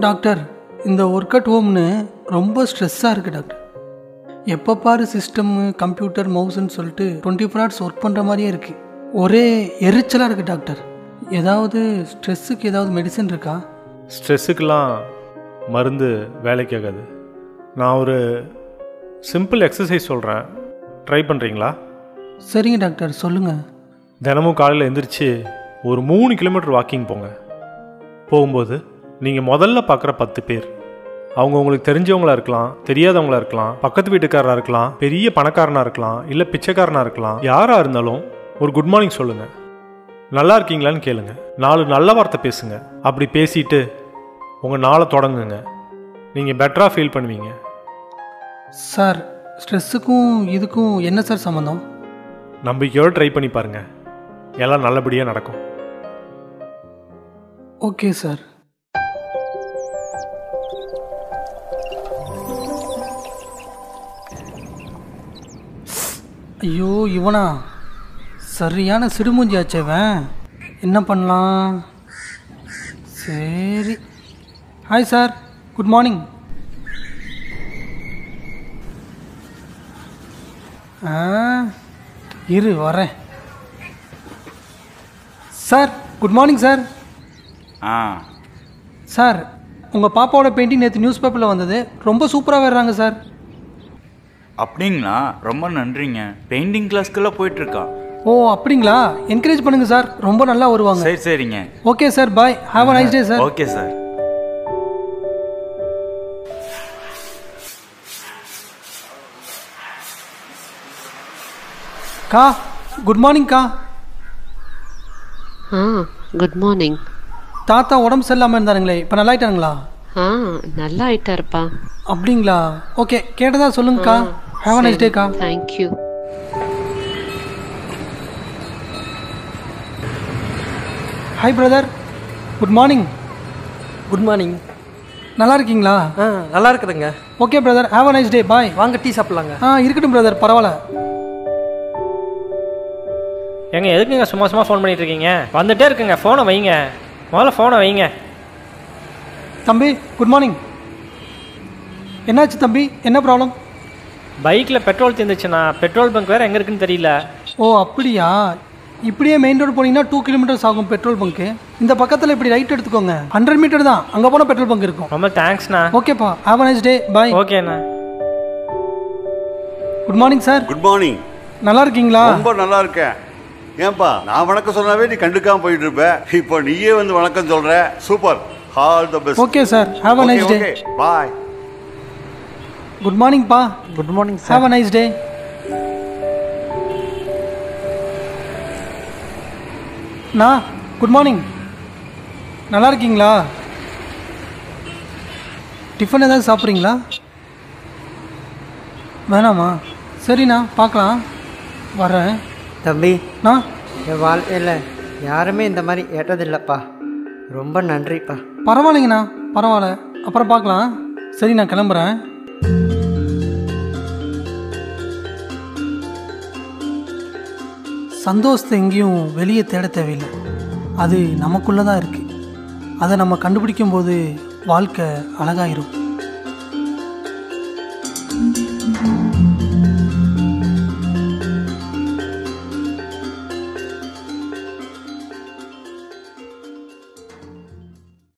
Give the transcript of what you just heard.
doctor இந்த work at ஹோம்னு ரொம்ப ஸ்ட்ரெஸ்ஸாக இருக்குது டாக்டர் எப்போ பாரு சிஸ்டம்மு கம்ப்யூட்டர் மவுஸ்ன்னு சொல்லிட்டு டுவெண்ட்டி ஃபோர் ஹவர்ஸ் ஒர்க் பண்ணுற மாதிரியே இருக்குது ஒரே எரிச்சலாக இருக்குது டாக்டர் ஏதாவது ஸ்ட்ரெஸ்ஸுக்கு ஏதாவது மெடிசன் இருக்கா ஸ்ட்ரெஸ்ஸுக்கெல்லாம் மருந்து வேலைக்கு ஆகாது நான் ஒரு சிம்பிள் எக்ஸசைஸ் சொல்கிறேன் ட்ரை பண்ணுறீங்களா சரிங்க டாக்டர் சொல்லுங்கள் தினமும் காலையில் எந்திரிச்சு ஒரு மூணு கிலோமீட்டர் வாக்கிங் போங்க போகும்போது நீங்கள் முதல்ல பார்க்குற பத்து பேர் அவங்க உங்களுக்கு தெரிஞ்சவங்களா இருக்கலாம் தெரியாதவங்களா இருக்கலாம் பக்கத்து வீட்டுக்காரராக இருக்கலாம் பெரிய பணக்காரனாக இருக்கலாம் இல்லை பிச்சைக்காரனாக இருக்கலாம் யாராக இருந்தாலும் ஒரு குட் மார்னிங் சொல்லுங்கள் நல்லா இருக்கீங்களான்னு கேளுங்க நாலு நல்ல வார்த்தை பேசுங்க அப்படி பேசிட்டு உங்கள் நாளை தொடங்குங்க நீங்கள் பெட்டராக ஃபீல் பண்ணுவீங்க சார் ஸ்ட்ரெஸ்ஸுக்கும் இதுக்கும் என்ன சார் சம்மந்தம் நம்பிக்கையோடு ட்ரை பண்ணி பாருங்கள் எல்லாம் நல்லபடியாக நடக்கும் ஓகே சார் ஐயோ இவனா சரியான சிடுமூஞ்சி ஆச்சவன் என்ன பண்ணலாம் சரி ஹாய் சார் குட் மார்னிங் ஆ இரு வரேன் சார் குட் மார்னிங் சார் ஆ சார் உங்கள் பாப்பாவோட பெயிண்டிங் நேற்று நியூஸ் பேப்பரில் வந்தது ரொம்ப சூப்பராக வர்றாங்க சார் அப்படிங்களா ரொம்ப நன்றிங்க பெயிண்டிங் கிளாஸ்க்கெல்லாம் போயிட்டு இருக்கா ஓ அப்படிங்களா என்கரேஜ் பண்ணுங்க சார் ரொம்ப நல்லா வருவாங்க சரி சரிங்க okay sir bye have a nice day sir okay sir கா குட் மார்னிங் கா ஆ குட் மார்னிங் தாத்தா உடம்பு சரியில்லாமல் இருந்தாருங்களே இப்போ நல்லா ஆயிட்டாங்களா ஆ நல்லா ஆயிட்டாருப்பா அப்படிங்களா ஓகே கேட்டதா சொல்லுங்கக்கா ஹாவ் அ நைஸ் டே கா thank you hi brother good morning good morning நல்லா இருக்கீங்களா ஆ நல்லா இருக்குதுங்க okay brother have a nice day bye வாங்க டீ சாப்பிட்லாங்க ஆ இருக்கட்டும் பிரதர் பரவாயில்ல ஏங்க எதுக்குங்க சும்மா சும்மா ஃபோன் பண்ணிட்டு இருக்கீங்க வந்துட்டே இருக்குங்க ஃபோனை வைங்க முதல்ல ஃபோனை வைங்க தம்பி குட் மார்னிங் என்னாச்சு தம்பி என்ன ப்ராப்ளம் பைக்கில் பெட்ரோல் தீர்ந்துச்சுண்ணா பெட்ரோல் பங்க் வேறு எங்கே இருக்குன்னு தெரியல ஓ அப்படியா இப்படியே மெயின் ரோடு போனீங்கன்னா டூ கிலோமீட்டர்ஸ் ஆகும் பெட்ரோல் பங்க்கு இந்த பக்கத்தில் இப்படி ரைட் எடுத்துக்கோங்க ஹண்ட்ரட் மீட்டர் தான் அங்கே போனால் பெட்ரோல் பங்க் இருக்கும் ரொம்ப தேங்க்ஸ்ண்ணா ஓகேப்பா have a nice day bye ஓகேண்ணா good morning sir good morning நல்லா இருக்கீங்களா ரொம்ப நல்லா இருக்கேன் ஏன்பா நான் வணக்கம் சொன்னாவே நீ கண்டுக்காம போயிட்டு இருப்ப இப்போ நீயே வந்து வணக்கம் சொல்ற super all the best okay sir have a nice day bye good morning பா good morning have a nice day நா குட் மார்னிங் நல்லா இருக்கீங்களா டிஃபன் ஏதாவது சாப்பிட்றீங்களா வேணாமா சரிண்ணா பார்க்கலாம் வரேன் தம்பி நா என் வாழ்க்கையில் யாருமே இந்த மாதிரி ஏற்றதில்லைப்பா ரொம்ப நன்றிப்பா பரவாயில்லைங்கண்ணா பரவாயில்ல அப்புறம் பார்க்கலாம் சரி நான் கிளம்புறேன் சந்தோஷத்தை எங்கேயும் வெளியே தேட தேவையில்லை அது நமக்குள்ளே தான் இருக்குது அதை நம்ம கண்டுபிடிக்கும் போது வாழ்க்கை அழகாயிரும்